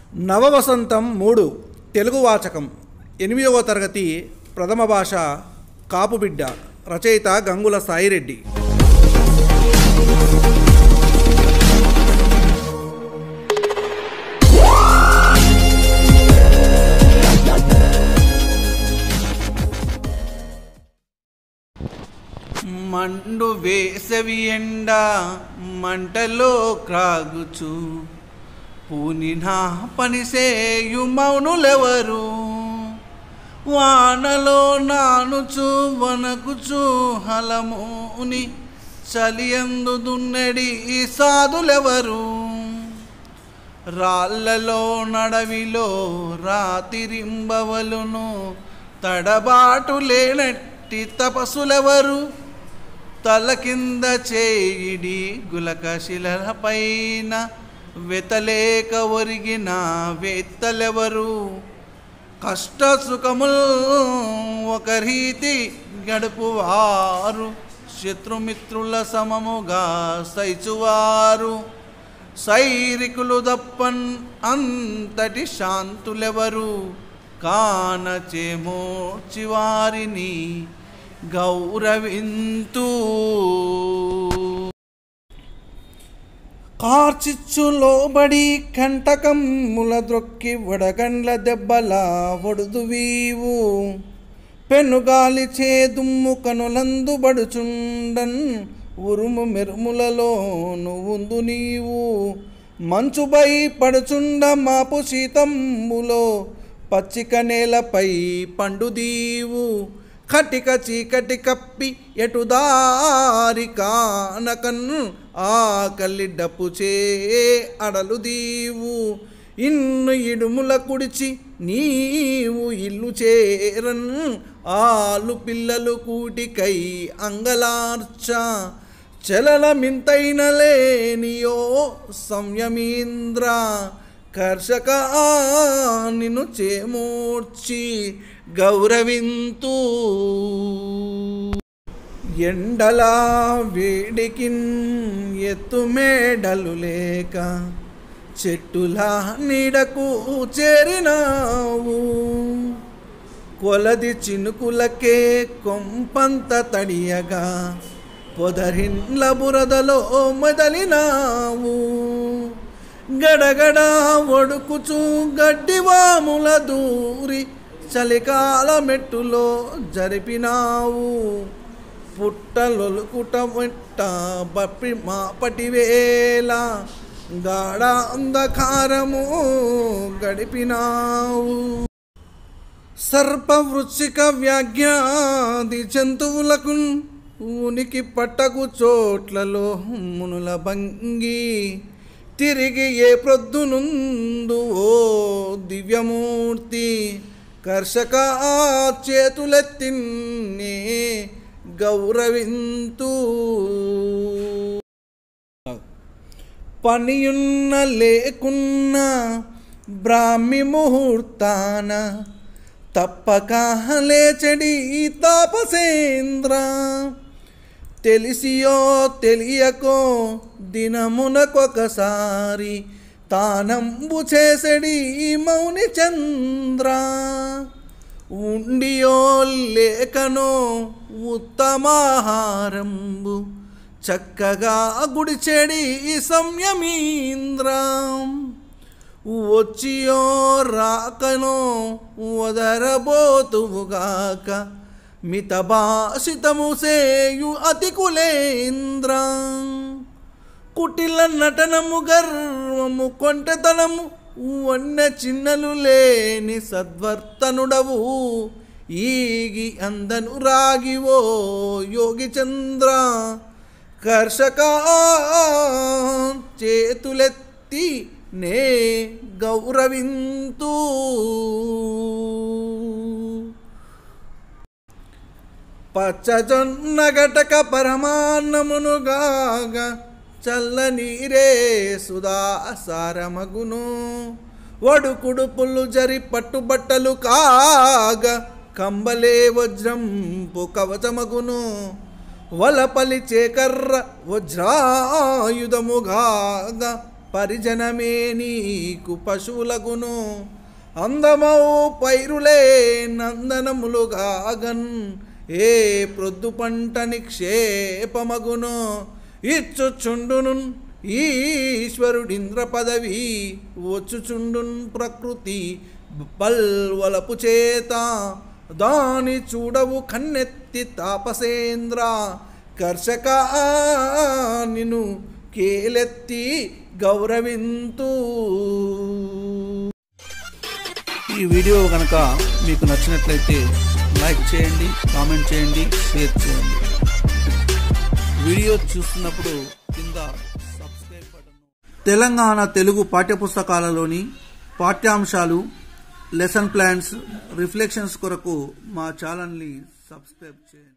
నవవసంతం మూడు తెలుగు వాచకం ఎనిమిదవ తరగతి ప్రథమ భాష కాపుబిడ్డ రచయిత గంగుల సాయిరెడ్డి మండు వేసవి ఎండ మంటలో క్రాగుచు పూనినా పనిసేయు మౌనులెవరు వానలో నానుచు వనకుచు హలముని చలియందు దున్నడి ఈ సాధులెవరు రాళ్ళలో నడవిలో రాతిరింబవలును తడబాటు లేనట్టి తపస్సులెవరు తల కింద చేయిడి గులక శిలపైన వెతలేక ఒరిగిన వేత్తలెవరు కష్ట సుఖముల్ ఒక రీతి గడుపువారు శత్రుమిత్రుల సమముగా సైచువారు సైరికులు దప్పన్ అంతటి శాంతులెవరు కానచేమోర్చి వారిని గౌరవింతూ కార్చిచ్చు లోబడి కంటకమ్ముల ద్రొక్కి వడగండ్ల దెబ్బల ఒడుదువీవు పెనుగాలి చేదుమ్ము కనులందు బడుచుండన్ ఉరుము మెరుములలో నువ్వుందు నీవు మంచుపై పడుచుండ మాపు శీతంబులో పచ్చిక నేలపై పండుదీవు కటిక చీకటి కప్పి ఎటు దారి కానకన్ ఆకలి డప్పుచే అడలు దీవు ఇన్ను ఇడుముల కుడిచి నీవు ఇల్లు చేరన్ ఆలు పిల్లలు కూటికై అంగలార్చ చలల మింతైన లేనియో సంయమీంద్ర కర్షక నిన్ను చేమూర్చి గౌరవింతూ ఎండలా వేడికిన్ ఎత్తు మేడలు లేక చెట్టులా నీడకు చేరినావు కొలది చినుకులకే కొంపంత తడియగా పొదరిండ్ల బురదలో మొదలినావు గడగడ ఒడుకుచూ గడ్డివాముల దూరి చలికాల మెట్టులో జరిపినావు పుట్టలొలుకుట మెట్ట బప్పి మాపటి వేళ గాఢ అంధకారము గడిపినావు సర్పవృచ్చిక వ్యాఘ్యాది జంతువులకు ఉనికి పట్టకు చోట్లలో మునుల భంగి తిరిగి ఏ ప్రొద్దునుందు ఓ దివ్యమూర్తి కర్షక చేతులెత్తిన్నే గౌరవింతూ పనియున్న లేకున్న బ్రాహ్మి ముహూర్తాన తప్పక లేచడి తాపసేంద్ర తెలిసియో తెలియకో దినమునకొకసారి తానంబు చేసడి మౌని చంద్ర ఉండియో లేకనో ఉత్తమాహారంబు చక్కగా గుడిచెడి సంయమీంద్రం వచ్చియో రాకనో వదరబోతువుగాక మితభాషితము సేయు అతి కులేంద్ర కుటిల నటనము గర్వము కొంటెతనము వన్న చిన్నలు లేని సద్వర్తనుడవు ఈగి అందను రాగివో యోగి చంద్ర కర్షక చేతులెత్తి నే గౌరవింతూ పచ్చజొన్న గటక పరమాన్నమునుగాగ చల్ల నీరే సుధా సారమగును వడుకుడుపులు జరి పట్టుబట్టలు కాగ కంబలే వజ్రంపు కవచమగును వలపలి చేకర్ర వజ్రాయుధముగాగా పరిజనమే నీకు పశువులగును అందమౌ పైరులే నందనములుగాగన్ ఏ ప్రొద్దు పంట నిక్షేపమగును ఇచ్చుచుండును ఈశ్వరుడింద్ర పదవి వచ్చుచుండున్ ప్రకృతి బల్వలపు చేత దాని చూడవు కన్నెత్తి తాపసేంద్ర కర్షక నిను కేలెత్తి గౌరవింతూ ఈ వీడియో కనుక మీకు నచ్చినట్లయితే లైక్ చేయండి కామెంట్ చేయండి షేర్ చేయండి వీడియో చూస్తున్నప్పుడు కింద సబ్స్క్రైబ్ బటన్ తెలంగాణ తెలుగు పాఠ్యపుస్తకాలలోని పాఠ్యాంశాలు లెసన్ ప్లాన్స్ రిఫ్లెక్షన్స్ కొరకు మా ఛానల్ని సబ్స్క్రైబ్ చేయండి